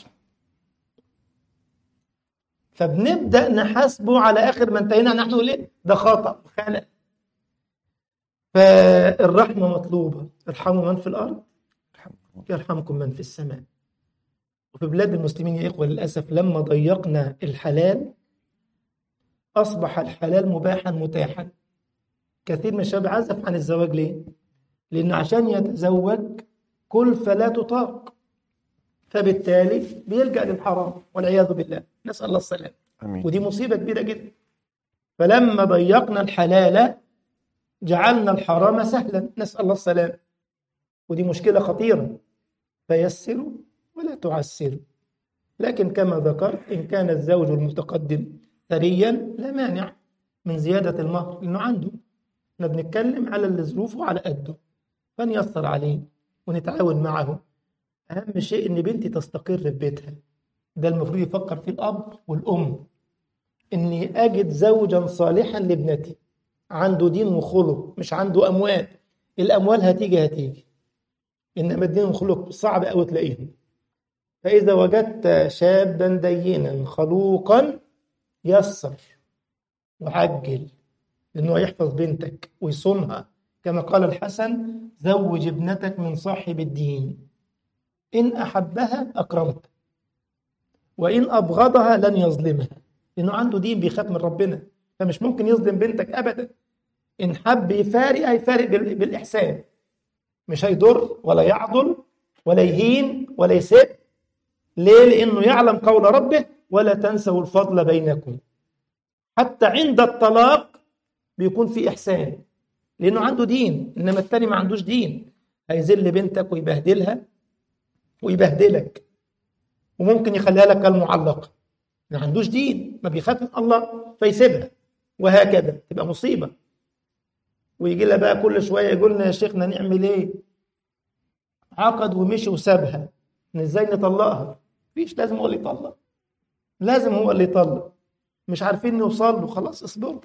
فبنبدأ نحاسبه على آخر ما انتهينا نحن ليه ده خطأ خلل فالرحمة مطلوبة ارحموا من في الأرض يرحمكم من في السماء وفي بلاد المسلمين يا إخوة للأسف لما ضيقنا الحلال أصبح الحلال مباحا متاحا كثير من الشباب عزف عن الزواج ليه؟ لأنه عشان يتزوج كلفة لا تطاق فبالتالي بيلجأ للحرام والعياذ بالله نسأل الله السلام امين ودي مصيبة كبيرة جدا فلما ضيقنا الحلال جعلنا الحرام سهلا نسأل الله السلام ودي مشكلة خطيرة فيسروا ولا تعسروا لكن كما ذكرت إن كان الزوج المتقدم ثريا لا مانع من زيادة المهر لأنه عنده احنا بنتكلم على اللي ظروفه على قده فنيسر عليه ونتعاون معه أهم شيء إن بنتي تستقر في بيتها ده المفروض يفكر فيه الأب والأم إني أجد زوجا صالحا لابنتي عنده دين وخلق مش عنده أموال الأموال هتيجي هتيجي إنما الدين والخلق صعب أوي تلاقيهم فإذا وجدت شابا دينا خلوقا يسر وعجل لأنه يحفظ بنتك ويصونها كما قال الحسن زوج ابنتك من صاحب الدين إن أحبها أكرمت وإن أبغضها لن يظلمها لأنه عنده دين بيخاف من ربنا فمش ممكن يظلم بنتك أبدا إن حب يفارق هيفارق بال- بالإحسان مش هيضر ولا يعضل ولا يهين ولا يسب ليه؟ لأنه يعلم قول ربه ولا تنسوا الفضل بينكم حتى عند الطلاق بيكون في إحسان لأنه عنده دين إنما التاني ما عندوش دين هيذل بنتك ويبهدلها ويبهدلك وممكن يخليها لك كالمعلقة ما عندوش دين ما بيخاف من الله فيسيبها وهكذا تبقى مصيبة ويجي لها بقى كل شوية يقول لنا يا شيخنا نعمل ايه عقد ومشي وسابها ازاي نطلقها مفيش لازم هو اللي يطلق لازم هو اللي يطلق مش عارفين نوصل له خلاص اصبروا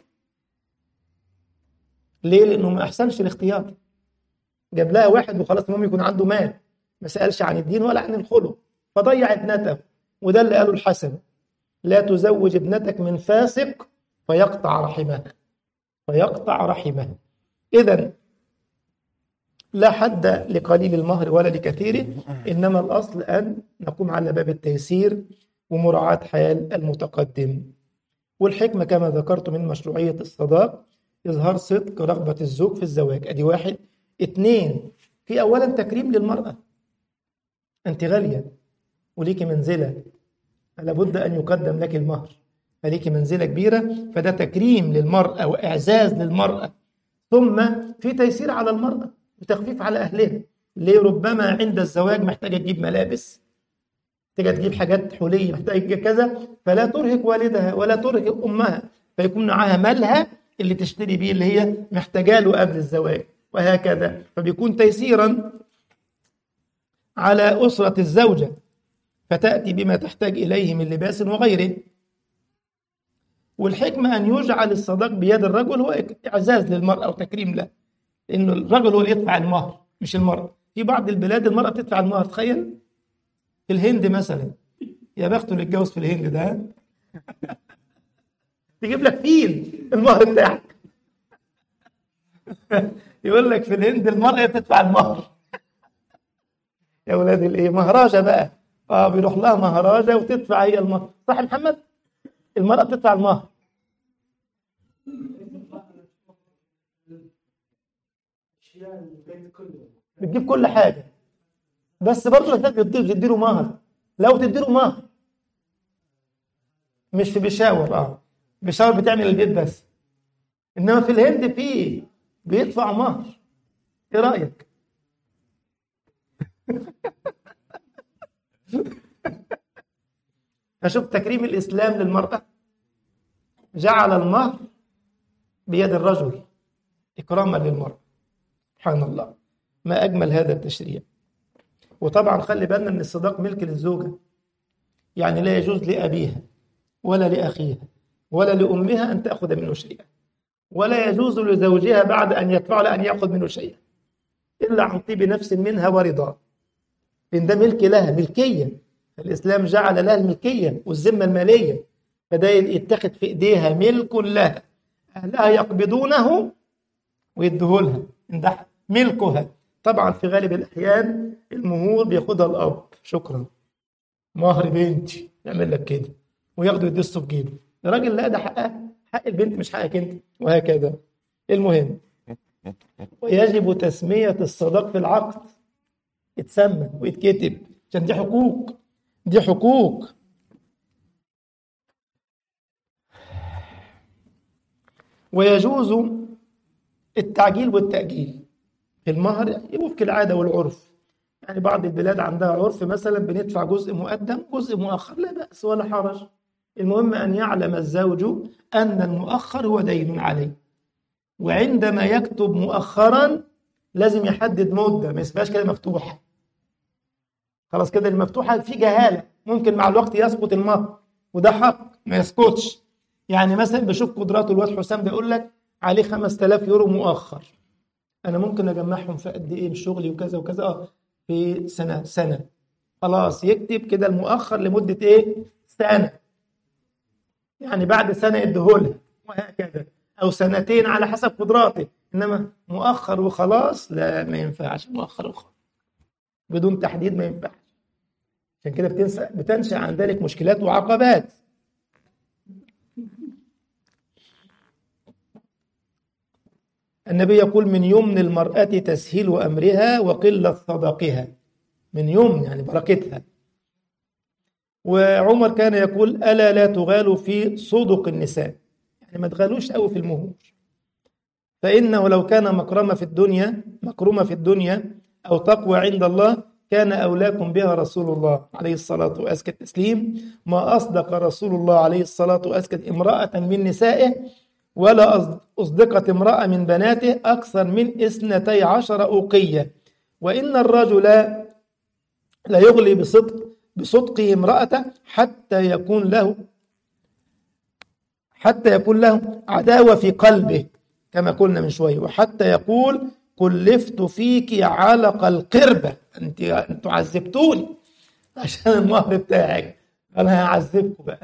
ليه لانه ما احسنش الاختيار جاب لها واحد وخلاص المهم يكون عنده مال ما سالش عن الدين ولا عن الخلق فضيع ابنته وده اللي قاله الحسن لا تزوج ابنتك من فاسق فيقطع رحمها فيقطع رحمها اذا لا حد لقليل المهر ولا لكثيره انما الاصل ان نقوم على باب التيسير ومراعاه حال المتقدم والحكمه كما ذكرت من مشروعيه الصداق اظهار صدق رغبه الزوج في الزواج ادي واحد اثنين في اولا تكريم للمراه انت غاليه وليكي منزله لابد ان يقدم لك المهر فليكي منزله كبيره فده تكريم للمراه واعزاز للمراه ثم في تيسير على المراه وتخفيف على اهلها ليه ربما عند الزواج محتاجه تجيب ملابس محتاجه تجيب حاجات حليه محتاجه تجيب كذا فلا ترهق والدها ولا ترهق امها فيكون معاها مالها اللي تشتري بيه اللي هي محتاجاه له قبل الزواج وهكذا فبيكون تيسيرا على اسره الزوجه فتاتي بما تحتاج اليه من لباس وغيره والحكمه ان يجعل الصداق بيد الرجل هو اعزاز للمراه وتكريم له لانه الرجل هو اللي يدفع المهر مش المراه في بعض البلاد المراه بتدفع المهر تخيل في الهند مثلا يا بخته اللي اتجوز في الهند ده ها؟ تجيب لك فيل المهر بتاعك يقول لك في الهند المرأة تدفع المهر يا ولاد الايه مهراجة بقى اه بيروح لها مهراجة وتدفع هي المهر صح يا محمد المرأة بتدفع المهر بتجيب كل حاجة بس برضه محتاج تديله مهر لو تديله مهر مش في بيشاور اه بيشاور بتعمل البيت بس انما في الهند في بيدفع مهر ايه رايك فشوف تكريم الاسلام للمراه جعل المهر بيد الرجل اكراما للمراه سبحان الله ما اجمل هذا التشريع وطبعا خلي بالنا ان الصداق ملك للزوجه يعني لا يجوز لابيها ولا لاخيها ولا لامها ان تاخذ منه شيئا ولا يجوز لزوجها بعد ان يدفع لها ان ياخذ منه شيئا الا عن طيب نفس منها ورضا لان ده ملك لها ملكيه الاسلام جعل لها الملكيه والذمه الماليه فده يتخذ في ايديها ملك لها اهلها يقبضونه ويديهولها ده ملكها طبعا في غالب الاحيان المهور بياخدها الاب شكرا مهر بنتي يعمل لك كده وياخده يدسه في جيبه الراجل لا ده حقها حق البنت مش حقك انت وهكذا المهم ويجب تسمية الصداق في العقد يتسمى ويتكتب عشان دي حقوق دي حقوق ويجوز التعجيل والتأجيل في المهر وفق العادة والعرف يعني بعض البلاد عندها عرف مثلا بندفع جزء مقدم جزء مؤخر لا بأس ولا حرج المهم أن يعلم الزوج أن المؤخر هو دين عليه وعندما يكتب مؤخرا لازم يحدد مدة ما يسيبهاش كده مفتوحة خلاص كده المفتوحة في جهالة ممكن مع الوقت يسقط المهر وده حق ما يسقطش يعني مثلا بشوف قدراته الواد حسام ده يقول لك عليه 5000 يورو مؤخر انا ممكن اجمعهم في قد ايه بشغلي وكذا وكذا اه في سنه سنه خلاص يكتب كده المؤخر لمده ايه سنه يعني بعد سنه يديهولها وهكذا او سنتين على حسب قدراته انما مؤخر وخلاص لا ما ينفعش مؤخر وخلاص بدون تحديد ما ينفعش عشان كده بتنسى بتنشا عن ذلك مشكلات وعقبات النبي يقول من يمن المرأة تسهيل أمرها وقلة صدقها من يمن يعني بركتها وعمر كان يقول ألا لا تغالوا في صدق النساء يعني ما تغالوش قوي في المهور فإنه لو كان مكرمة في الدنيا مكرمة في الدنيا أو تقوى عند الله كان أولاكم بها رسول الله عليه الصلاة وأزكى التسليم ما أصدق رسول الله عليه الصلاة وأزكى امرأة من نسائه ولا أصدقت امرأة من بناته أكثر من اثنتي عشر أوقية وإن الرجل لا يغلي بصدق بصدقه امرأته حتى يكون له حتى يكون له عداوة في قلبه كما قلنا من شوية وحتى يقول كلفت فيك علق القربة أنت أنتوا عذبتوني عشان المهر بتاعك أنا هعذبكم بقى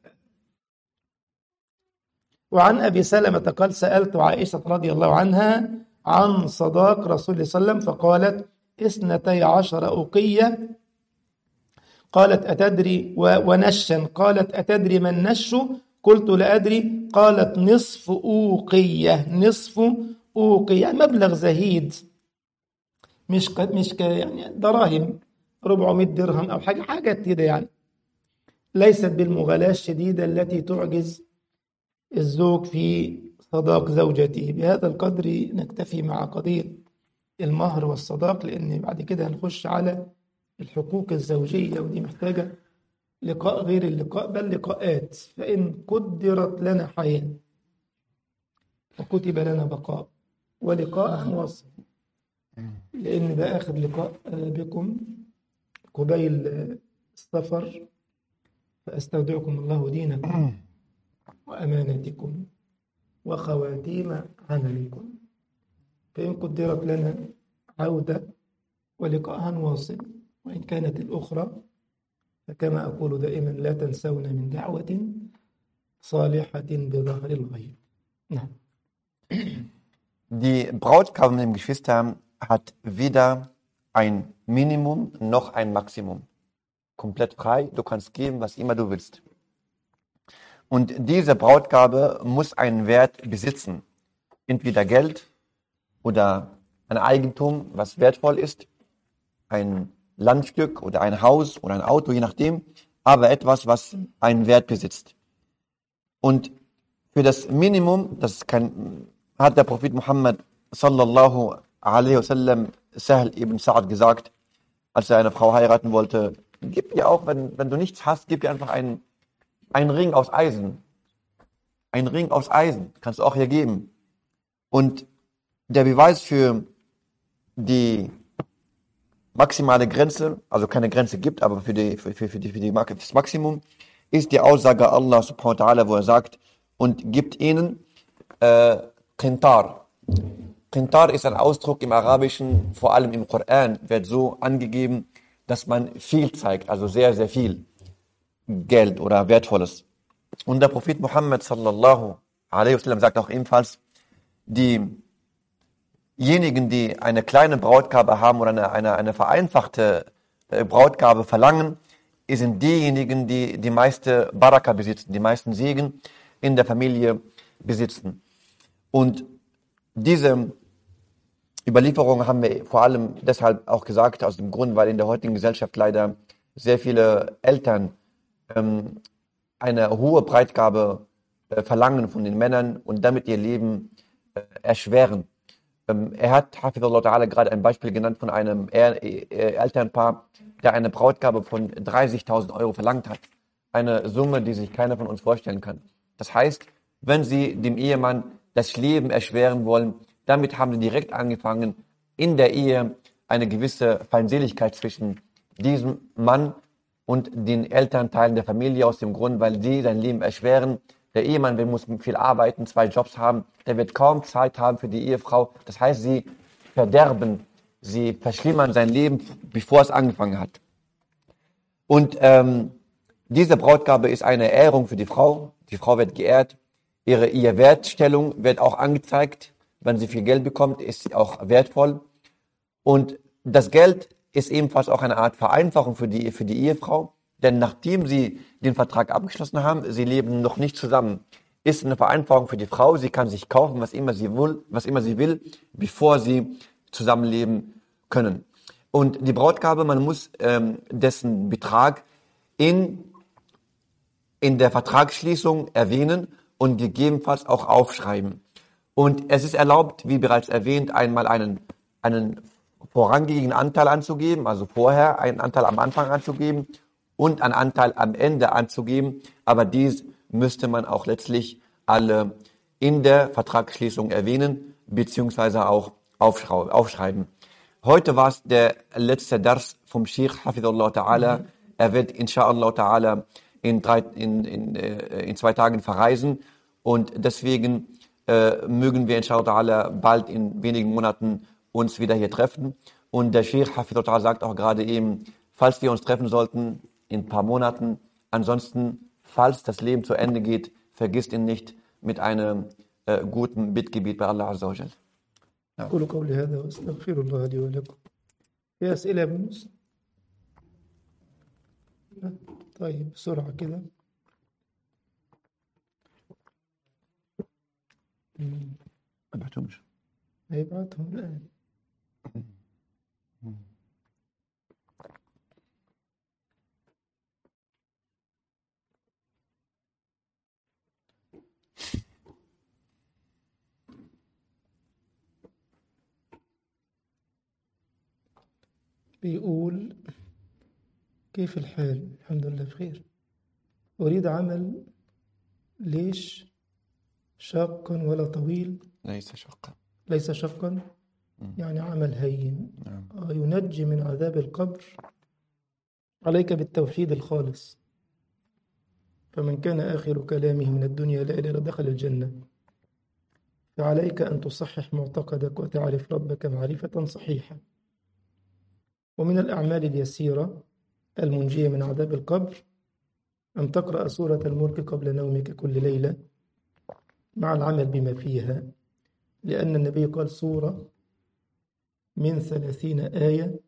وعن أبي سلمة قال سألت عائشة رضي الله عنها عن صداق رسول الله صلى الله عليه وسلم فقالت اثنتي عشر أوقية قالت أتدري ونشا قالت أتدري ما النش قلت لا أدري قالت نصف أوقية نصف أوقية يعني مبلغ زهيد مش ك... مش ك... يعني دراهم 400 درهم أو حاجة حاجة كده يعني ليست بالمغالاة الشديدة التي تعجز الزوج في صداق زوجته بهذا القدر نكتفي مع قضية المهر والصداق لأن بعد كده هنخش على الحقوق الزوجية ودي محتاجة لقاء غير اللقاء بل لقاءات فإن قدرت لنا حياة وكتب لنا بقاء ولقاء هنوصل لأن ده آخر لقاء بكم قبيل السفر فأستودعكم الله دينكم وأمانتكم وخواتيم عملكم فإن قدرت لنا عودة ولقاء هنواصل وإن كانت الأخرى فكما أقول دائما لا تنسون من دعوة صالحة بظهر الغيب نعم Die Brautgabe mit dem Geschwister hat weder ein Minimum noch ein Maximum. Komplett frei, du kannst geben, was immer du willst. Und diese Brautgabe muss einen Wert besitzen. Entweder Geld oder ein Eigentum, was wertvoll ist, ein Landstück oder ein Haus oder ein Auto, je nachdem, aber etwas, was einen Wert besitzt. Und für das Minimum, das kann, hat der Prophet Muhammad sallallahu alaihi wasallam Sahl ibn Sa'ad gesagt, als er eine Frau heiraten wollte, gib ihr auch, wenn, wenn du nichts hast, gib ihr einfach einen, einen Ring aus Eisen. Ein Ring aus Eisen kannst du auch hier geben. Und der Beweis für die maximale Grenze, also keine Grenze gibt, aber für, die, für, für, für, die, für, die, für das Maximum, ist die Aussage Allah subhanahu wa ta'ala, wo er sagt, und gibt ihnen äh, Qintar. Qintar ist ein Ausdruck im Arabischen, vor allem im Koran, wird so angegeben, dass man viel zeigt, also sehr, sehr viel Geld oder Wertvolles. Und der Prophet Muhammad sallallahu alaihi wasallam sagt auch ebenfalls, diejenigen, die eine kleine Brautgabe haben oder eine, eine, eine vereinfachte äh, Brautgabe verlangen, sind diejenigen, die die meiste Baraka besitzen, die meisten Segen in der Familie besitzen. Und diese Überlieferung haben wir vor allem deshalb auch gesagt, aus dem Grund, weil in der heutigen Gesellschaft leider sehr viele Eltern ähm, eine hohe Breitgabe äh, verlangen von den Männern und damit ihr Leben äh, erschweren. Ähm, er hat, Hafidullah Ta'ala, gerade ein Beispiel genannt von einem er äh, Elternpaar, der eine Brautgabe von 30.000 Euro verlangt hat. Eine Summe, die sich keiner von uns vorstellen kann. Das heißt, wenn Sie dem Ehemann das Leben erschweren wollen, damit haben Sie direkt angefangen, in der Ehe eine gewisse Feindseligkeit zwischen diesem Mann und den Elternteilen der Familie aus dem Grund, weil sie sein Leben erschweren, Der Ehemann der muss viel arbeiten, zwei Jobs haben, der wird kaum Zeit haben für die Ehefrau. Das heißt, sie verderben, sie verschlimmern sein Leben, bevor es angefangen hat. Und ähm, diese Brautgabe ist eine Ehrung für die Frau. Die Frau wird geehrt. Ihre, ihre Wertstellung wird auch angezeigt. Wenn sie viel Geld bekommt, ist sie auch wertvoll. Und das Geld ist ebenfalls auch eine Art Vereinfachung für die, für die Ehefrau. Denn nachdem sie den Vertrag abgeschlossen haben, sie leben noch nicht zusammen, ist eine Vereinfachung für die Frau. Sie kann sich kaufen, was immer sie will, was immer sie will, bevor sie zusammenleben können. Und die Brautgabe, man muss ähm, dessen Betrag in, in der Vertragsschließung erwähnen und gegebenenfalls auch aufschreiben. Und es ist erlaubt, wie bereits erwähnt, einmal einen, einen vorangegebenen Anteil anzugeben, also vorher einen Anteil am Anfang anzugeben und einen Anteil am Ende anzugeben. Aber dies müsste man auch letztlich alle in der Vertragsschließung erwähnen, beziehungsweise auch aufschrau- aufschreiben. Heute war es der letzte Dars vom Sheikh Hafidullah Ta'ala. Er wird inshallah Ta'ala in, drei, in, in, äh, in zwei Tagen verreisen und deswegen äh, mögen wir inshallah Ta'ala bald in wenigen Monaten uns wieder hier treffen. Und der Sheikh Hafidullah Ta'ala sagt auch gerade eben, falls wir uns treffen sollten in ein paar Monaten, ansonsten, falls das Leben zu Ende geht, vergisst ihn nicht mit einem äh, guten Bittgebet bei Allah Azza wa Jal. أقول قولي هذا وأستغفر الله لي ولكم في أسئلة يا ابن موسى؟ لا؟ طيب بسرعة كده مم. ما بعتهمش. هيبعتهم الآن بيقول كيف الحال؟ الحمد لله بخير أريد عمل ليش شاقا ولا طويل ليس شقا ليس شقا يعني عمل هين نعم آه، ينجي من عذاب القبر عليك بالتوحيد الخالص فمن كان آخر كلامه من الدنيا لا إله إلا الله دخل الجنة فعليك أن تصحح معتقدك وتعرف ربك معرفة صحيحة ومن الأعمال اليسيرة المنجية من عذاب القبر أن تقرأ سورة الملك قبل نومك كل ليلة مع العمل بما فيها لأن النبي قال سورة من ثلاثين آية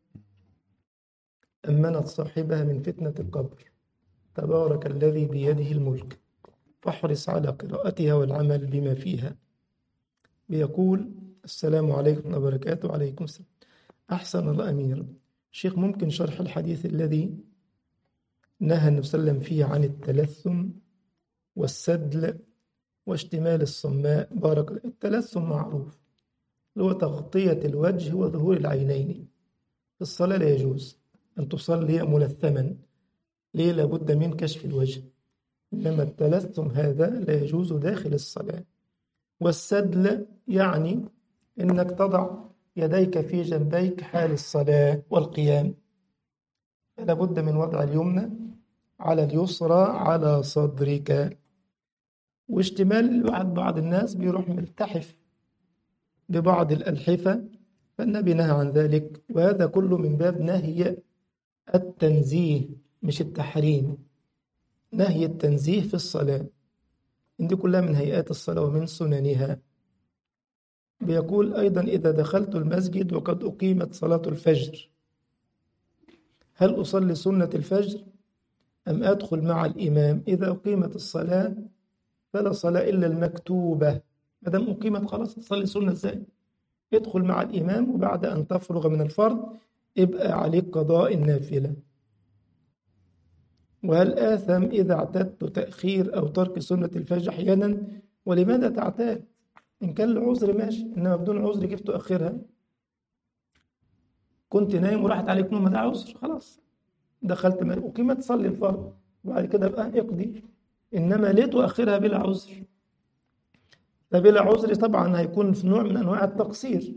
أمنت صاحبها من فتنة القبر تبارك الذي بيده الملك فاحرص على قراءتها والعمل بما فيها بيقول السلام عليكم ورحمة الله وبركاته وعليكم السلام أحسن الله أمير شيخ ممكن شرح الحديث الذي نهى النبي صلى الله عليه وسلم فيه عن التلثم والسدل واشتمال الصماء بارك الله التلثم معروف اللي هو تغطية الوجه وظهور العينين في الصلاة لا يجوز أن تصلي ملثما ليه لابد من كشف الوجه إنما التلثم هذا لا يجوز داخل الصلاة والسدل يعني إنك تضع يديك في جنبيك حال الصلاة والقيام فلا بد من وضع اليمنى على اليسرى على صدرك واشتمال بعض بعض الناس بيروح ملتحف ببعض الألحفة فالنبي نهى عن ذلك وهذا كله من باب نهي التنزيه مش التحريم نهي التنزيه في الصلاة دي كلها من هيئات الصلاة ومن سننها بيقول أيضا إذا دخلت المسجد وقد أقيمت صلاة الفجر هل أصلي سنة الفجر أم أدخل مع الإمام إذا أقيمت الصلاة فلا صلاة إلا المكتوبة ما دام أقيمت خلاص تصلي سنة إزاي ادخل مع الإمام وبعد أن تفرغ من الفرض يبقى عليك قضاء النافلة وهل آثم إذا اعتدت تأخير أو ترك سنة الفجر أحيانا ولماذا تعتاد إن كان العذر ماشي إنما بدون عذر كيف تؤخرها كنت نايم وراحت عليك نوم ده عذر خلاص دخلت ما أقيمت تصلي الفرض وبعد كده بقى اقضي إنما ليه تؤخرها بلا عذر ده بلا عذر طبعا هيكون في نوع من أنواع التقصير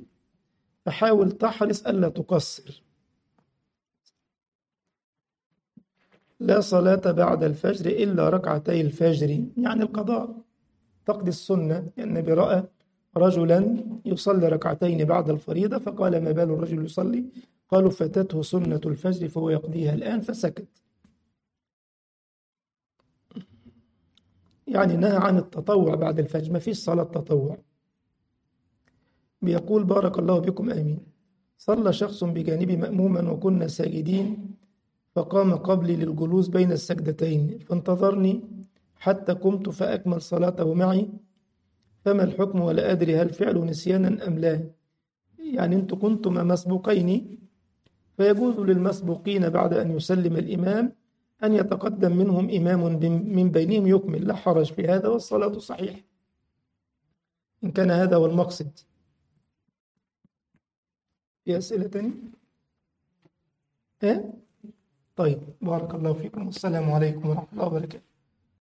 فحاول تحرص ألا تقصر لا صلاة بعد الفجر إلا ركعتي الفجر يعني القضاء تقضي السنة النبي رأى رجلا يصلي ركعتين بعد الفريضة فقال ما بال الرجل يصلي قالوا فاتته سنة الفجر فهو يقضيها الآن فسكت يعني نهى عن التطوع بعد الفجر ما فيش صلاة تطوع بيقول بارك الله بكم آمين صلى شخص بجانبي مأموما وكنا ساجدين فقام قبلي للجلوس بين السجدتين فانتظرني حتى قمت فأكمل صلاته معي فما الحكم ولا أدري هل فعل نسيانا أم لا يعني أنتم كنتم مسبوقين فيجوز للمسبوقين بعد أن يسلم الإمام أن يتقدم منهم إمام من بينهم يكمل لا حرج في هذا والصلاة صحيحة إن كان هذا هو المقصد في أسئلة تانية؟ ها؟ طيب بارك الله فيكم والسلام عليكم ورحمة الله وبركاته